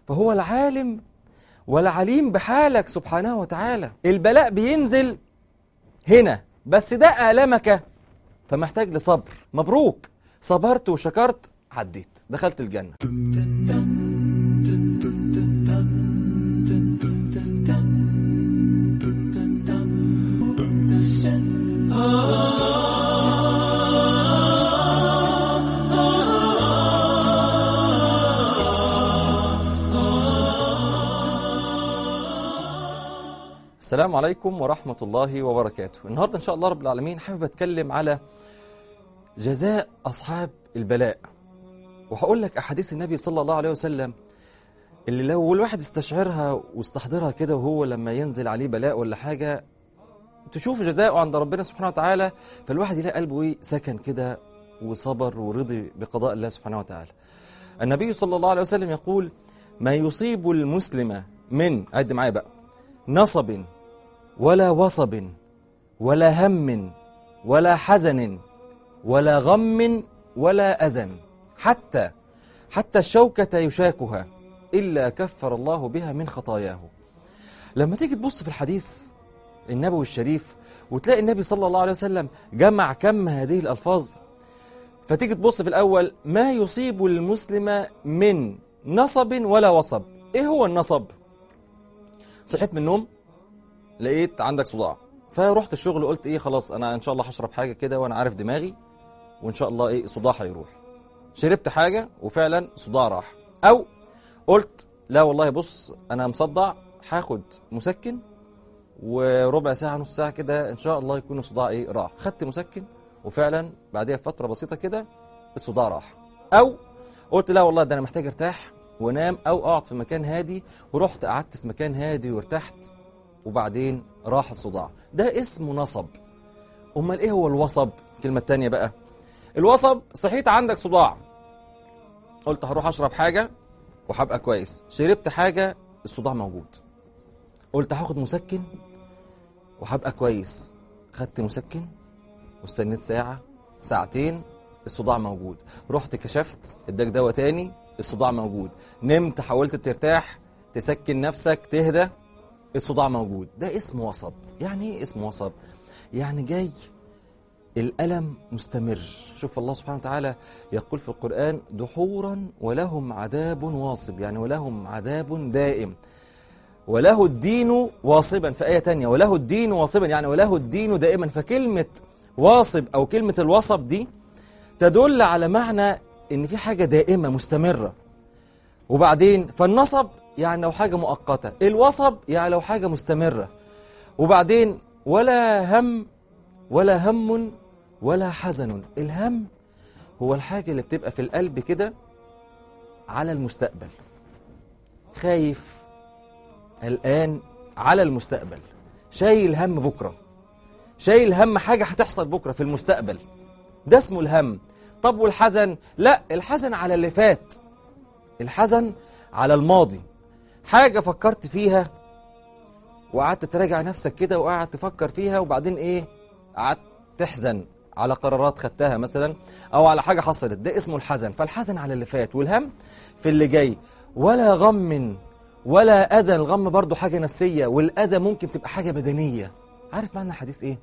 فهو العالم والعليم بحالك سبحانه وتعالى البلاء بينزل هنا بس ده آلمك فمحتاج لصبر مبروك صبرت وشكرت عديت دخلت الجنة السلام عليكم ورحمة الله وبركاته النهاردة إن شاء الله رب العالمين حابب أتكلم على جزاء أصحاب البلاء وهقول لك أحاديث النبي صلى الله عليه وسلم اللي لو الواحد استشعرها واستحضرها كده وهو لما ينزل عليه بلاء ولا حاجة تشوف جزاءه عند ربنا سبحانه وتعالى فالواحد يلاقي قلبه إيه سكن كده وصبر ورضي بقضاء الله سبحانه وتعالى النبي صلى الله عليه وسلم يقول ما يصيب المسلم من عد معايا بقى نصب ولا وصب ولا هم ولا حزن ولا غم ولا أذى حتى حتى الشوكة يشاكها إلا كفر الله بها من خطاياه لما تيجي تبص في الحديث النبوي الشريف وتلاقي النبي صلى الله عليه وسلم جمع كم هذه الألفاظ فتيجي تبص في الأول ما يصيب المسلم من نصب ولا وصب إيه هو النصب؟ صحيت من النوم لقيت عندك صداع فرحت الشغل قلت ايه خلاص انا ان شاء الله هشرب حاجه كده وانا عارف دماغي وان شاء الله ايه الصداع هيروح شربت حاجه وفعلا صداع راح او قلت لا والله بص انا مصدع هاخد مسكن وربع ساعه نص ساعه كده ان شاء الله يكون الصداع ايه راح خدت مسكن وفعلا بعدها فتره بسيطه كده الصداع راح او قلت لا والله ده انا محتاج ارتاح وانام او اقعد في مكان هادي ورحت قعدت في مكان هادي وارتحت وبعدين راح الصداع ده اسمه نصب امال ايه هو الوصب الكلمه الثانيه بقى الوصب صحيت عندك صداع قلت هروح اشرب حاجه وهبقى كويس شربت حاجه الصداع موجود قلت هاخد مسكن وهبقى كويس خدت مسكن واستنيت ساعه ساعتين الصداع موجود رحت كشفت اداك دواء تاني الصداع موجود نمت حاولت ترتاح تسكن نفسك تهدى الصداع موجود ده اسمه وصب يعني ايه اسمه وصب يعني جاي الألم مستمر شوف الله سبحانه وتعالى يقول في القرآن دحورا ولهم عذاب واصب يعني ولهم عذاب دائم وله الدين واصبا في آية تانية وله الدين واصبا يعني وله الدين دائما فكلمة واصب أو كلمة الوصب دي تدل على معنى إن في حاجة دائمة مستمرة وبعدين فالنصب يعني لو حاجة مؤقتة الوصب يعني لو حاجة مستمرة وبعدين ولا هم ولا هم ولا حزن الهم هو الحاجة اللي بتبقى في القلب كده على المستقبل خايف الآن على المستقبل شايل هم بكرة شايل هم حاجة هتحصل بكرة في المستقبل ده اسمه الهم طب والحزن لا الحزن على اللي فات الحزن على الماضي حاجة فكرت فيها وقعدت تراجع نفسك كده وقعدت تفكر فيها وبعدين ايه قعدت تحزن على قرارات خدتها مثلا او على حاجة حصلت ده اسمه الحزن فالحزن على اللي فات والهم في اللي جاي ولا غم ولا أذى الغم برضو حاجة نفسية والأذى ممكن تبقى حاجة بدنية عارف معنى الحديث ايه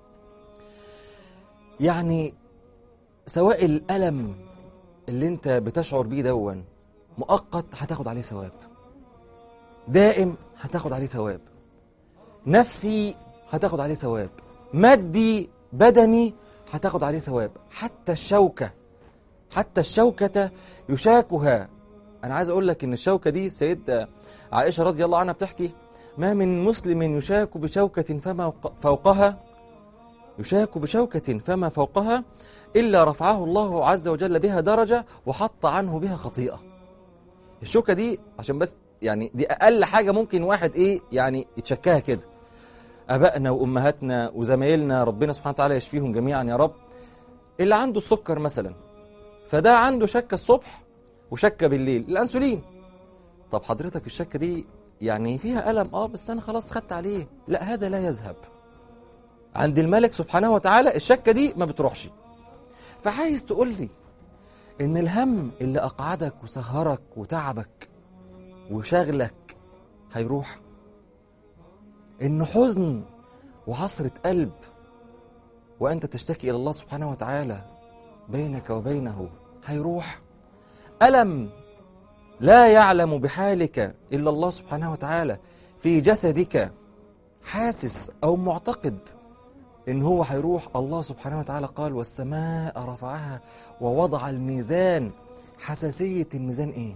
يعني سواء الألم اللي انت بتشعر بيه دون مؤقت هتاخد عليه ثواب دائم هتاخد عليه ثواب نفسي هتاخد عليه ثواب مادي بدني هتاخد عليه ثواب حتى الشوكة حتى الشوكة يشاكها أنا عايز أقول لك إن الشوكة دي السيدة عائشة رضي الله عنها بتحكي ما من مسلم يشاك بشوكة فما فوقها يشاك بشوكة فما فوقها إلا رفعه الله عز وجل بها درجة وحط عنه بها خطيئة الشوكة دي عشان بس يعني دي أقل حاجة ممكن واحد إيه يعني يتشكاها كده أبائنا وأمهاتنا وزمايلنا ربنا سبحانه وتعالى يشفيهم جميعا يا رب اللي عنده السكر مثلا فده عنده شكة الصبح وشكة بالليل الأنسولين طب حضرتك الشكة دي يعني فيها ألم آه بس أنا خلاص خدت عليه لا هذا لا يذهب عند الملك سبحانه وتعالى الشكة دي ما بتروحش فعايز تقول لي إن الهم اللي أقعدك وسهرك وتعبك وشغلك هيروح إن حزن وعصرة قلب وأنت تشتكي إلى الله سبحانه وتعالى بينك وبينه هيروح ألم لا يعلم بحالك إلا الله سبحانه وتعالى في جسدك حاسس أو معتقد إن هو هيروح الله سبحانه وتعالى قال والسماء رفعها ووضع الميزان حساسية الميزان إيه؟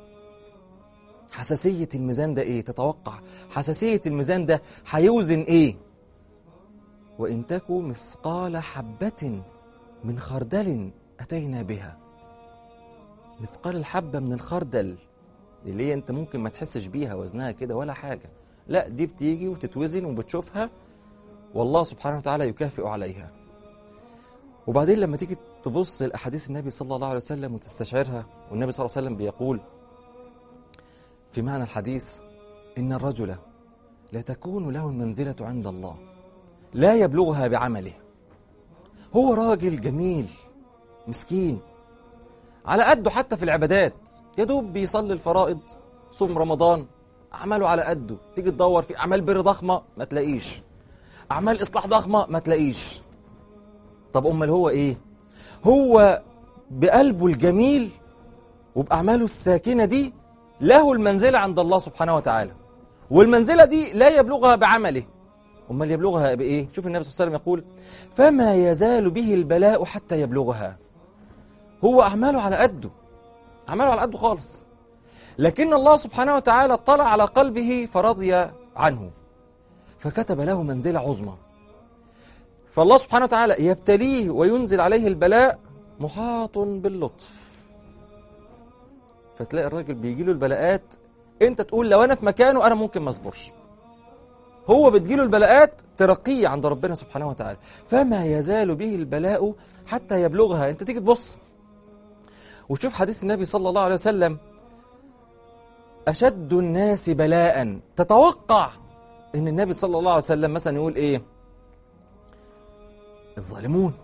حساسية الميزان ده إيه؟ تتوقع حساسية الميزان ده هيوزن إيه؟ وإن تكو مثقال حبة من خردل أتينا بها مثقال الحبة من الخردل اللي هي أنت ممكن ما تحسش بيها وزنها كده ولا حاجة لا دي بتيجي وتتوزن وبتشوفها والله سبحانه وتعالى يكافئ عليها وبعدين لما تيجي تبص الأحاديث النبي صلى الله عليه وسلم وتستشعرها والنبي صلى الله عليه وسلم بيقول في معنى الحديث إن الرجل لا تكون له المنزلة عند الله لا يبلغها بعمله هو راجل جميل مسكين على قده حتى في العبادات يا دوب بيصلي الفرائض صوم رمضان أعماله على قده تيجي تدور في أعمال بر ضخمة ما تلاقيش أعمال إصلاح ضخمة ما تلاقيش طب أمال هو إيه هو بقلبه الجميل وبأعماله الساكنة دي له المنزلة عند الله سبحانه وتعالى والمنزلة دي لا يبلغها بعمله أمال يبلغها بإيه شوف النبي صلى الله عليه وسلم يقول فما يزال به البلاء حتى يبلغها هو أعماله على قده أعماله على قده خالص لكن الله سبحانه وتعالى اطلع على قلبه فرضي عنه فكتب له منزلة عظمى فالله سبحانه وتعالى يبتليه وينزل عليه البلاء محاط باللطف فتلاقي الراجل بيجي له البلاءات انت تقول لو انا في مكانه انا ممكن ما اصبرش هو بتجيله البلاءات ترقيه عند ربنا سبحانه وتعالى فما يزال به البلاء حتى يبلغها انت تيجي تبص وشوف حديث النبي صلى الله عليه وسلم أشد الناس بلاء تتوقع إن النبي صلى الله عليه وسلم مثلا يقول إيه الظالمون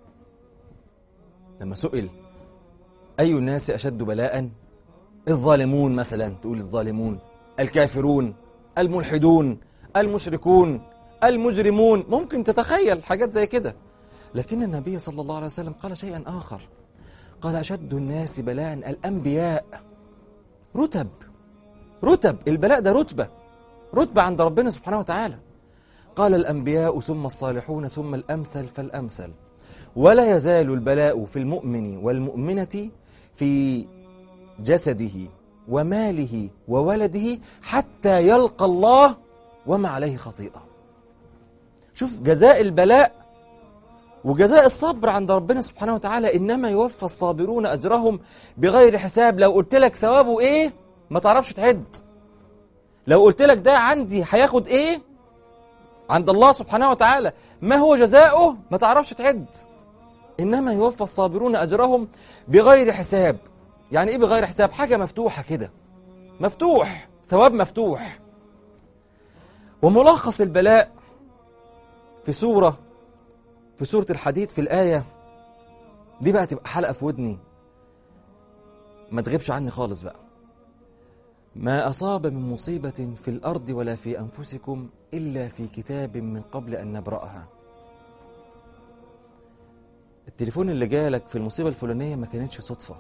لما سئل أي الناس أشد بلاء الظالمون مثلا تقول الظالمون الكافرون الملحدون المشركون المجرمون ممكن تتخيل حاجات زي كده لكن النبي صلى الله عليه وسلم قال شيئا آخر قال أشد الناس بلاء الأنبياء رتب رتب البلاء ده رتبة رتبة عند ربنا سبحانه وتعالى قال الأنبياء ثم الصالحون ثم الأمثل فالأمثل ولا يزال البلاء في المؤمن والمؤمنة في جسده وماله وولده حتى يلقى الله وما عليه خطيئة شوف جزاء البلاء وجزاء الصبر عند ربنا سبحانه وتعالى إنما يوفى الصابرون أجرهم بغير حساب لو قلت لك ثوابه إيه ما تعرفش تعد لو قلت لك ده عندي هياخد إيه عند الله سبحانه وتعالى ما هو جزاؤه ما تعرفش تعد إنما يوفى الصابرون أجرهم بغير حساب يعني إيه بغير حساب حاجة مفتوحة كده مفتوح ثواب مفتوح وملخص البلاء في سورة في سورة الحديد في الآية دي بقى تبقى حلقة في ودني ما تغيبش عني خالص بقى ما أصاب من مصيبة في الأرض ولا في أنفسكم إلا في كتاب من قبل أن نبرأها التليفون اللي جالك في المصيبة الفلانية ما كانتش صدفة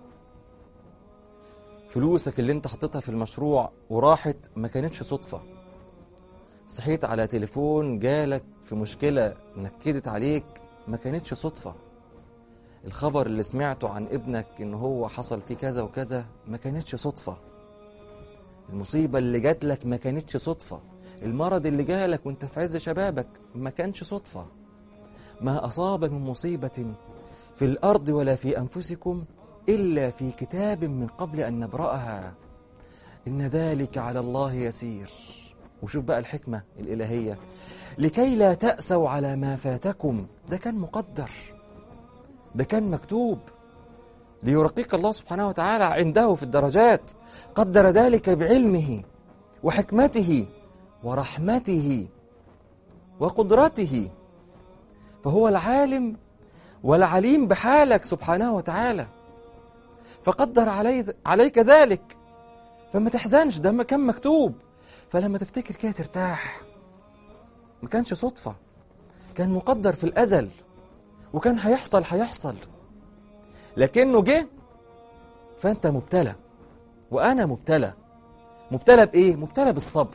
فلوسك اللي انت حطيتها في المشروع وراحت ما كانتش صدفة صحيت على تليفون جالك في مشكلة نكدت عليك ما كانتش صدفة الخبر اللي سمعته عن ابنك ان هو حصل فيه كذا وكذا ما كانتش صدفة المصيبة اللي جات لك ما كانتش صدفة المرض اللي جالك وانت في عز شبابك ما كانش صدفة ما أصاب من مصيبة في الأرض ولا في أنفسكم إلا في كتاب من قبل أن نبرأها إن ذلك على الله يسير وشوف بقى الحكمة الإلهية لكي لا تأسوا على ما فاتكم ده كان مقدر ده كان مكتوب ليرقيك الله سبحانه وتعالى عنده في الدرجات قدر ذلك بعلمه وحكمته ورحمته وقدرته فهو العالم والعليم بحالك سبحانه وتعالى فقدر علي عليك ذلك فما تحزنش ده ما كان مكتوب فلما تفتكر كده ترتاح ما كانش صدفة كان مقدر في الأزل وكان هيحصل هيحصل لكنه جه فأنت مبتلى وأنا مبتلى مبتلى بإيه؟ مبتلى بالصبر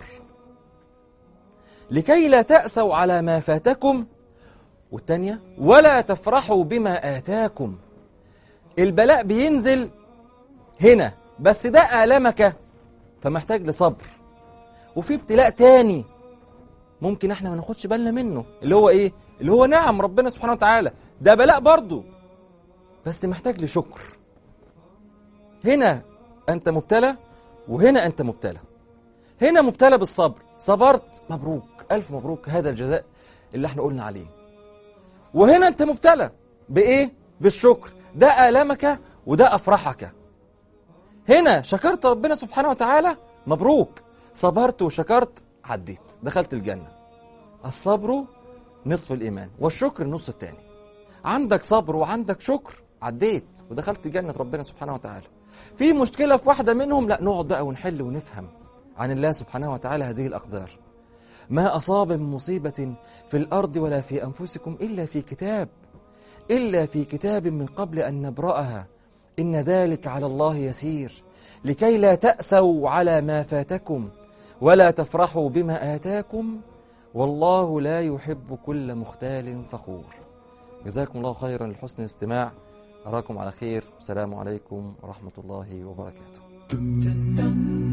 لكي لا تأسوا على ما فاتكم والتانية ولا تفرحوا بما آتاكم البلاء بينزل هنا بس ده آلمك فمحتاج لصبر وفي ابتلاء تاني ممكن احنا ما ناخدش بالنا منه اللي هو ايه اللي هو نعم ربنا سبحانه وتعالى ده بلاء برضه بس محتاج لشكر هنا انت مبتلى وهنا انت مبتلى هنا مبتلى بالصبر صبرت مبروك الف مبروك هذا الجزاء اللي احنا قلنا عليه وهنا انت مبتلى بايه بالشكر ده آلامك وده أفرحك هنا شكرت ربنا سبحانه وتعالى مبروك صبرت وشكرت عديت دخلت الجنة الصبر نصف الإيمان والشكر النص الثاني عندك صبر وعندك شكر عديت ودخلت جنة ربنا سبحانه وتعالى في مشكلة في واحدة منهم لا نقعد بقى ونحل ونفهم عن الله سبحانه وتعالى هذه الأقدار ما أصاب من مصيبة في الأرض ولا في أنفسكم إلا في كتاب إلا في كتاب من قبل أن نبرأها إن ذلك على الله يسير لكي لا تأسوا على ما فاتكم ولا تفرحوا بما آتاكم والله لا يحب كل مختال فخور جزاكم الله خيرا لحسن الاستماع أراكم على خير السلام عليكم ورحمة الله وبركاته